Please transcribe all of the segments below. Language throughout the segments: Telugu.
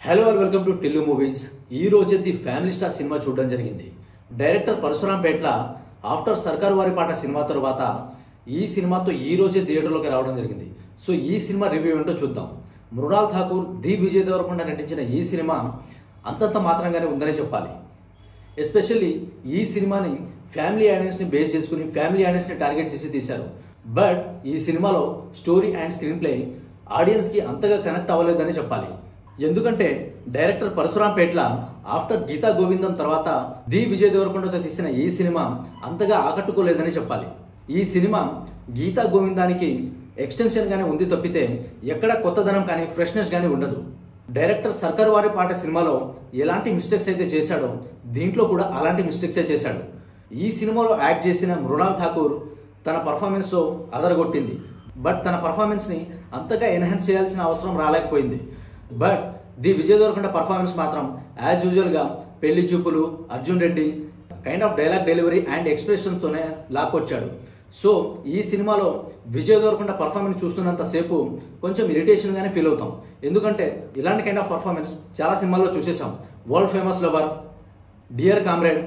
hello all welcome to Tillu movies ఈ రోజు ది ఫ్యామిలీ స్టార్ సినిమా చూడడం జరిగింది డైరెక్టర్ పరశురాం పేట్ల ఆఫ్టర్ సర్కారు వారి పాట సినిమా తర్వాత ఈ సినిమాతో ఈ రోజే థియేటర్లోకి రావడం జరిగింది సో ఈ సినిమా రివ్యూ ఏంటో చూద్దాం మృణాల్ ఠాకూర్ ది విజయ్ దేవరకొండ నటించిన ఈ సినిమా అంతంత మాత్రంగానే ఉందనే చెప్పాలి ఎస్పెషల్లీ ఈ సినిమాని ఫ్యామిలీ ఆడియన్స్ని బేస్ చేసుకుని ఫ్యామిలీ ఆడియన్స్ని టార్గెట్ చేసి తీశారు బట్ ఈ సినిమాలో స్టోరీ అండ్ స్క్రీన్ ప్లే ఆడియన్స్కి అంతగా కనెక్ట్ అవ్వలేదని చెప్పాలి ఎందుకంటే డైరెక్టర్ పరశురాం పేట్ల ఆఫ్టర్ గీతా గోవిందం తర్వాత ది విజయ్ దేవరకొండతో తీసిన ఈ సినిమా అంతగా ఆకట్టుకోలేదని చెప్పాలి ఈ సినిమా గీతా గోవిందానికి ఎక్స్టెన్షన్ గానే ఉంది తప్పితే ఎక్కడ కొత్తదనం కానీ ఫ్రెష్నెస్ కానీ ఉండదు డైరెక్టర్ సర్కార్ వారి పాట సినిమాలో ఎలాంటి మిస్టేక్స్ అయితే చేశాడో దీంట్లో కూడా అలాంటి మిస్టేక్సే చేశాడు ఈ సినిమాలో యాక్ట్ చేసిన మృణాల్ ఠాకూర్ తన పర్ఫార్మెన్స్తో అదరగొట్టింది బట్ తన పర్ఫార్మెన్స్ని అంతగా ఎన్హాన్స్ చేయాల్సిన అవసరం రాలేకపోయింది but the Vijay Devarakonda performance మాత్రం యాజ్ యూజువల్గా Pelli Choopulu Arjun Reddy kind of dialogue delivery and ఎక్స్ప్రెషన్తోనే లాక్కొచ్చాడు సో ఈ సినిమాలో విజయ్ దేవరకొండ పర్ఫార్మెన్స్ చూస్తున్నంత సేపు కొంచెం ఇరిటేషన్గానే ఫీల్ అవుతాం ఎందుకంటే ఇలాంటి కైండ్ ఆఫ్ పర్ఫార్మెన్స్ చాలా సినిమాల్లో చూసేసాం world famous lover dear comrade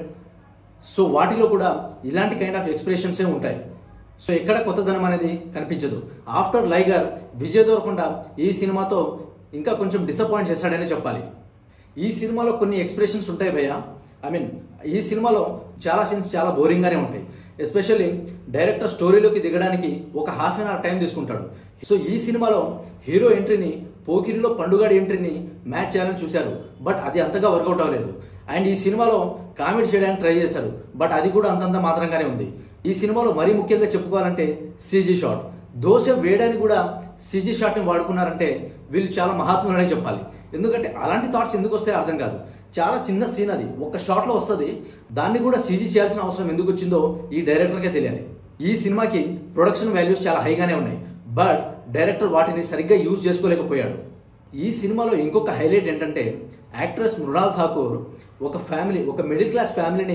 so వాటిలో కూడా ఇలాంటి కైండ్ ఆఫ్ ఎక్స్ప్రెషన్సే ఉంటాయి సో ఎక్కడ కొత్తదనం అనేది కనిపించదు ఆఫ్టర్ లైగర్ విజయ్ దేవరకొండ ఈ సినిమాతో ఇంకా కొంచెం డిసప్పాయింట్ చేశాడని చెప్పాలి ఈ సినిమాలో కొన్ని ఎక్స్ప్రెషన్స్ ఉంటాయి భయ్య ఐ మీన్ ఈ సినిమాలో చాలా సీన్స్ చాలా బోరింగ్గానే ఉంటాయి ఎస్పెషల్లీ డైరెక్టర్ స్టోరీలోకి దిగడానికి ఒక హాఫ్ అన్ అవర్ టైం తీసుకుంటాడు సో ఈ సినిమాలో హీరో ఎంట్రీని పోకిరిలో పండుగాడి ఎంట్రీని మ్యాచ్ చేయాలని చూశారు బట్ అది అంతగా వర్కౌట్ అవ్వలేదు అండ్ ఈ సినిమాలో కామెడీ చేయడానికి ట్రై చేశారు బట్ అది కూడా అంతంత మాత్రంగానే ఉంది ఈ సినిమాలో మరీ ముఖ్యంగా చెప్పుకోవాలంటే సీజీ షాట్ దోశ వేయడానికి కూడా సీజీ షాట్ని వాడుకున్నారంటే వీళ్ళు చాలా మహాత్ములనే చెప్పాలి ఎందుకంటే అలాంటి థాట్స్ ఎందుకు వస్తాయో అర్థం కాదు చాలా చిన్న సీన్ అది ఒక షాట్లో వస్తుంది దాన్ని కూడా సీజీ చేయాల్సిన అవసరం ఎందుకు వచ్చిందో ఈ డైరెక్టర్కే తెలియాలి ఈ సినిమాకి ప్రొడక్షన్ వాల్యూస్ చాలా హైగానే ఉన్నాయి బట్ డైరెక్టర్ వాటిని సరిగ్గా యూజ్ చేసుకోలేకపోయాడు ఈ సినిమాలో ఇంకొక హైలైట్ ఏంటంటే యాక్ట్రెస్ మృణాల్ ఠాకూర్ ఒక ఫ్యామిలీ ఒక మిడిల్ క్లాస్ ఫ్యామిలీని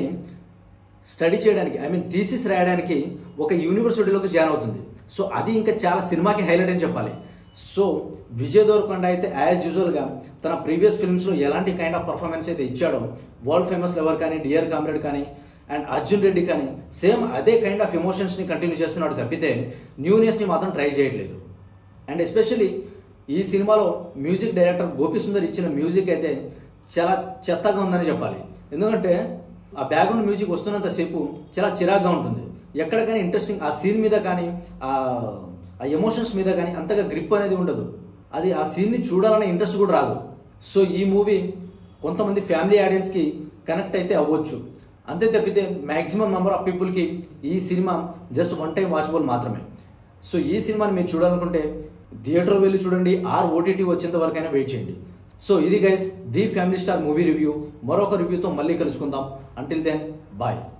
స్టడీ చేయడానికి ఐ మీన్ థీసిస్ రాయడానికి ఒక యూనివర్సిటీలోకి జాయిన్ అవుతుంది సో అది ఇంకా చాలా సినిమాకి హైలైట్ అని చెప్పాలి సో విజయ్ దేవరకొండ అయితే యాజ్ యూజువల్గా తన ప్రీవియస్ ఫిల్మ్స్లో ఎలాంటి కైండ్ ఆఫ్ పర్ఫార్మెన్స్ అయితే ఇచ్చాడో వరల్డ్ ఫేమస్ లెవర్ కానీ డియర్ కామ్రేడ్ కానీ అండ్ అర్జున్ రెడ్డి కానీ సేమ్ అదే కైండ్ ఆఫ్ ఎమోషన్స్ని కంటిన్యూ చేస్తున్నాడు తప్పితే న్యూనెస్ని మాత్రం ట్రై చేయట్లేదు అండ్ ఎస్పెషల్లీ ఈ సినిమాలో మ్యూజిక్ డైరెక్టర్ గోపి సుందర్ ఇచ్చిన మ్యూజిక్ అయితే చాలా చెత్తగా ఉందని చెప్పాలి ఎందుకంటే ఆ బ్యాక్గ్రౌండ్ మ్యూజిక్ వస్తున్నంతసేపు చాలా చిరాగ్గా ఉంటుంది ఎక్కడ కానీ ఇంట్రెస్టింగ్ ఆ సీన్ మీద కానీ ఆ ఆ ఎమోషన్స్ మీద కానీ అంతగా గ్రిప్ అనేది ఉండదు అది ఆ సీన్ని చూడాలనే ఇంట్రెస్ట్ కూడా రాదు సో ఈ మూవీ కొంతమంది ఫ్యామిలీ ఆడియన్స్కి కనెక్ట్ అయితే అవ్వచ్చు అంతే తప్పితే మ్యాక్సిమం నెంబర్ ఆఫ్ పీపుల్కి ఈ సినిమా జస్ట్ వన్ టైం వాచబుల్ మాత్రమే సో ఈ సినిమాని మీరు చూడాలనుకుంటే థియేటర్ వెళ్ళి చూడండి ఆర్ ఓటీటీ వచ్చేంత వరకైనా వెయిట్ చేయండి సో ఇది guys the family star movie review మరొక రివ్యూతో మళ్ళీ కలుసుకుందాం అంటిల్ దెన్ బాయ్